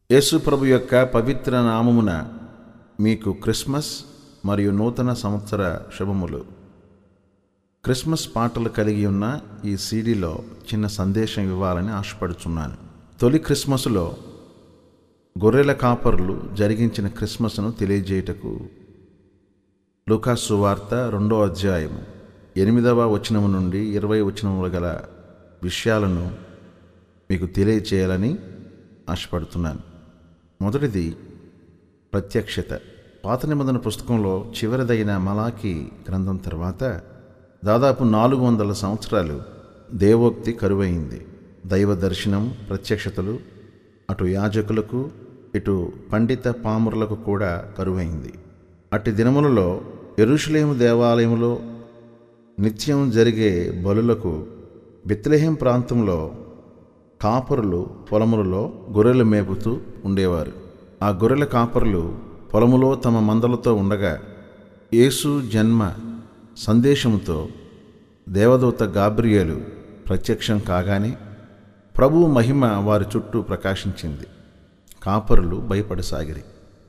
యేసు ప్రభు యొక్క పవిత్ర నామమున మీకు క్రిస్మస్ మరియు నూతన సంవత్సర శుభములు క్రిస్మస్ పాటలు కలిగి ఉన్న ఈ సీడీలో చిన్న సందేశం ఇవ్వాలని ఆశపడుచున్నాను తొలి క్రిస్మస్లో గొర్రెల కాపరులు జరిగించిన క్రిస్మస్ను తెలియజేయుటకు లూకాసు వార్త రెండో అధ్యాయము ఎనిమిదవ వచనము నుండి ఇరవై వచనములు గల విషయాలను మీకు తెలియచేయాలని ఆశపడుతున్నాను మొదటిది ప్రత్యక్షత పాత నిబంధన పుస్తకంలో చివరిదైన మలాకి గ్రంథం తర్వాత దాదాపు నాలుగు వందల సంవత్సరాలు దేవోక్తి కరువైంది దైవ దర్శనం ప్రత్యక్షతలు అటు యాజకులకు ఇటు పండిత పామురులకు కూడా కరువైంది అట్టి దినములలో ఎరుషులేము దేవాలయములో నిత్యం జరిగే బలులకు బెత్లెహేం ప్రాంతంలో కాపరులు పొలములలో గొర్రెలు మేపుతూ ఉండేవారు ఆ గొర్రెల కాపరులు పొలములో తమ మందలతో ఉండగా యేసు జన్మ సందేశముతో దేవదూత గాబ్రియేలు ప్రత్యక్షం కాగానే ప్రభువు మహిమ వారి చుట్టూ ప్రకాశించింది కాపరులు భయపడసాగిరి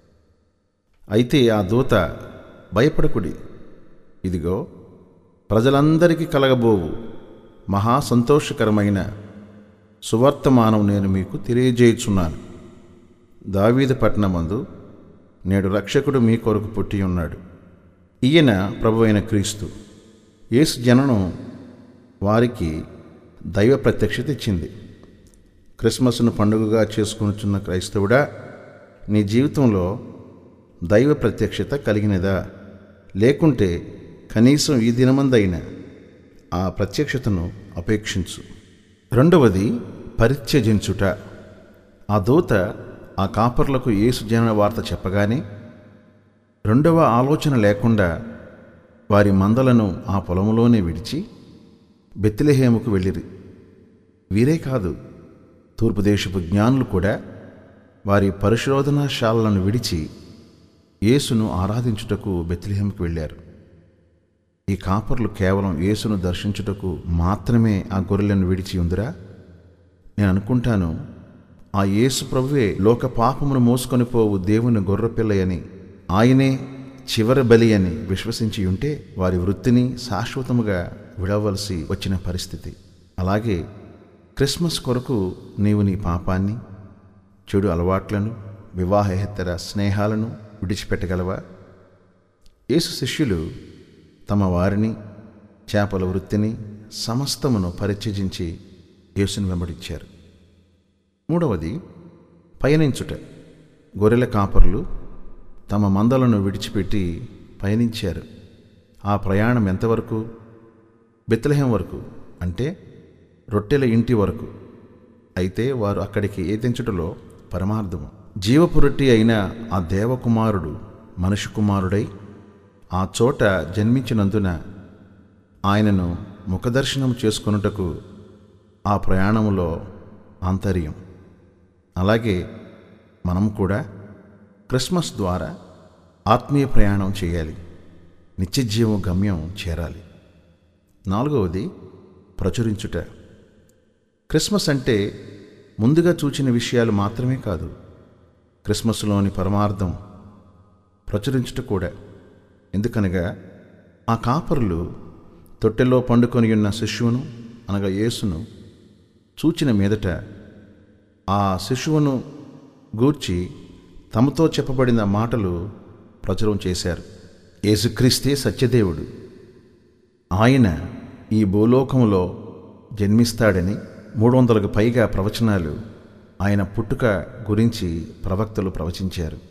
అయితే ఆ దూత భయపడకుడి ఇదిగో ప్రజలందరికీ కలగబోవు మహా సంతోషకరమైన సువర్తమానం నేను మీకు తెలియజేయుచున్నాను దావీద పట్టణమందు నేడు రక్షకుడు మీ కొరకు పుట్టి ఉన్నాడు ఈయన ప్రభు అయిన క్రీస్తు యేసు జననం వారికి దైవ ప్రత్యక్షత ఇచ్చింది క్రిస్మస్ను పండుగగా చేసుకునిచున్న క్రైస్తవుడా నీ జీవితంలో దైవ ప్రత్యక్షత కలిగినదా లేకుంటే కనీసం ఈ దినమందైన ఆ ప్రత్యక్షతను అపేక్షించు రెండవది పరిత్యజించుట ఆ దూత ఆ కాపర్లకు యేసు జనన వార్త చెప్పగానే రెండవ ఆలోచన లేకుండా వారి మందలను ఆ పొలములోనే విడిచి బెత్తిలహేముకు వెళ్ళిరి వీరే కాదు తూర్పు దేశపు జ్ఞానులు కూడా వారి పరిశోధనాశాలలను విడిచి యేసును ఆరాధించుటకు బెత్తిలహేముకు వెళ్ళారు ఈ కాపర్లు కేవలం యేసును దర్శించుటకు మాత్రమే ఆ గొర్రెలను విడిచి ఉందిరా నేను అనుకుంటాను ఆ యేసు ప్రభువే లోక పాపమును మోసుకొని పోవు దేవుని గొర్రెపిల్లయని ఆయనే చివరి బలి అని విశ్వసించి ఉంటే వారి వృత్తిని శాశ్వతముగా విడవలసి వచ్చిన పరిస్థితి అలాగే క్రిస్మస్ కొరకు నీవు నీ పాపాన్ని చెడు అలవాట్లను వివాహేతర స్నేహాలను విడిచిపెట్టగలవా యేసు శిష్యులు తమ వారిని చేపల వృత్తిని సమస్తమును పరిత్యజించి యేసుని వెంబడించారు మూడవది పయనించుట గొర్రెల కాపరులు తమ మందలను విడిచిపెట్టి పయనించారు ఆ ప్రయాణం ఎంతవరకు బెత్తలహం వరకు అంటే రొట్టెల ఇంటి వరకు అయితే వారు అక్కడికి ఏతించుటలో పరమార్థము జీవపు రొట్టి అయిన ఆ దేవకుమారుడు మనుషు కుమారుడై ఆ చోట జన్మించినందున ఆయనను ముఖదర్శనం చేసుకొనుటకు ఆ ప్రయాణములో ఆంతర్యం అలాగే మనం కూడా క్రిస్మస్ ద్వారా ఆత్మీయ ప్రయాణం చేయాలి నిత్యజీవ గమ్యం చేరాలి నాలుగవది ప్రచురించుట క్రిస్మస్ అంటే ముందుగా చూచిన విషయాలు మాత్రమే కాదు క్రిస్మస్లోని పరమార్థం ప్రచురించుట కూడా ఎందుకనగా ఆ కాపరులు తొట్టెలో పండుకొని ఉన్న శిశువును అనగా యేసును చూచిన మీదట ఆ శిశువును గూర్చి తమతో చెప్పబడిన మాటలు ప్రచురం చేశారు యేసుక్రీస్తే సత్యదేవుడు ఆయన ఈ భూలోకంలో జన్మిస్తాడని మూడు వందలకు పైగా ప్రవచనాలు ఆయన పుట్టుక గురించి ప్రవక్తలు ప్రవచించారు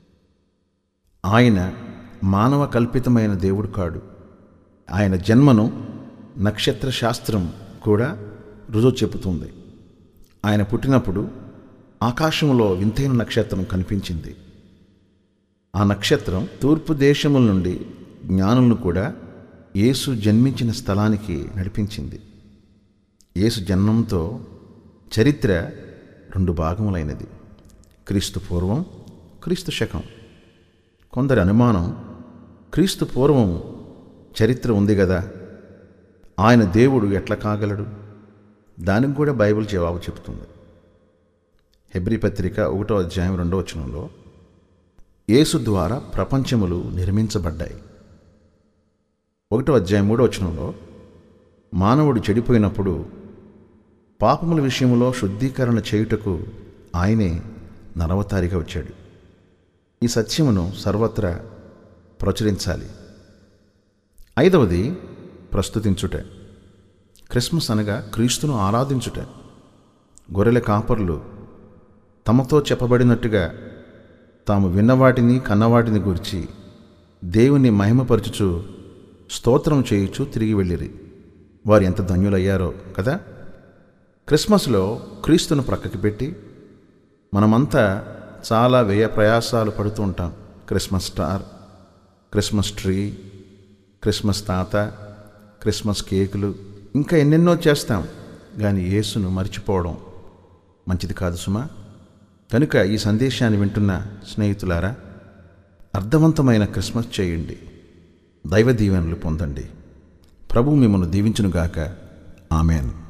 ఆయన మానవ కల్పితమైన దేవుడు కాడు ఆయన జన్మను నక్షత్ర శాస్త్రం కూడా రుజువు చెబుతుంది ఆయన పుట్టినప్పుడు ఆకాశంలో వింతైన నక్షత్రం కనిపించింది ఆ నక్షత్రం తూర్పు దేశముల నుండి జ్ఞానులను కూడా యేసు జన్మించిన స్థలానికి నడిపించింది యేసు జన్మంతో చరిత్ర రెండు భాగములైనది క్రీస్తు పూర్వం క్రీస్తు శకం కొందరి అనుమానం క్రీస్తు పూర్వం చరిత్ర ఉంది కదా ఆయన దేవుడు ఎట్లా కాగలడు దానికి కూడా బైబిల్ జవాబు చెబుతుంది హెబ్రి పత్రిక ఒకటో అధ్యాయం రెండో వచనంలో యేసు ద్వారా ప్రపంచములు నిర్మించబడ్డాయి ఒకటో అధ్యాయం మూడో వచనంలో మానవుడు చెడిపోయినప్పుడు పాపముల విషయంలో శుద్ధీకరణ చేయుటకు ఆయనే నరవతారిగా వచ్చాడు ఈ సత్యమును సర్వత్రా ప్రచురించాలి ఐదవది ప్రస్తుతించుట క్రిస్మస్ అనగా క్రీస్తును ఆరాధించుట గొర్రెల కాపర్లు తమతో చెప్పబడినట్టుగా తాము విన్నవాటిని కన్నవాటిని గురించి దేవుని మహిమపరచుచు స్తోత్రం చేయుచు తిరిగి వెళ్ళిరి వారు ఎంత ధన్యులయ్యారో కదా క్రిస్మస్లో క్రీస్తును ప్రక్కకి పెట్టి మనమంతా చాలా వ్యయ ప్రయాసాలు పడుతూ ఉంటాం Christmas star Christmas tree Christmas తాత క్రిస్మస్ కేకులు ఇంకా ఎన్నెన్నో చేస్తాం కానీ యేసును మర్చిపోవడం మంచిది కాదు సుమా కనుక ఈ సందేశాన్ని వింటున్న స్నేహితులారా అర్థవంతమైన క్రిస్మస్ చేయండి దైవ దీవెనలు పొందండి ప్రభు మిమ్మల్ని దీవించునుగాక ఆమెన్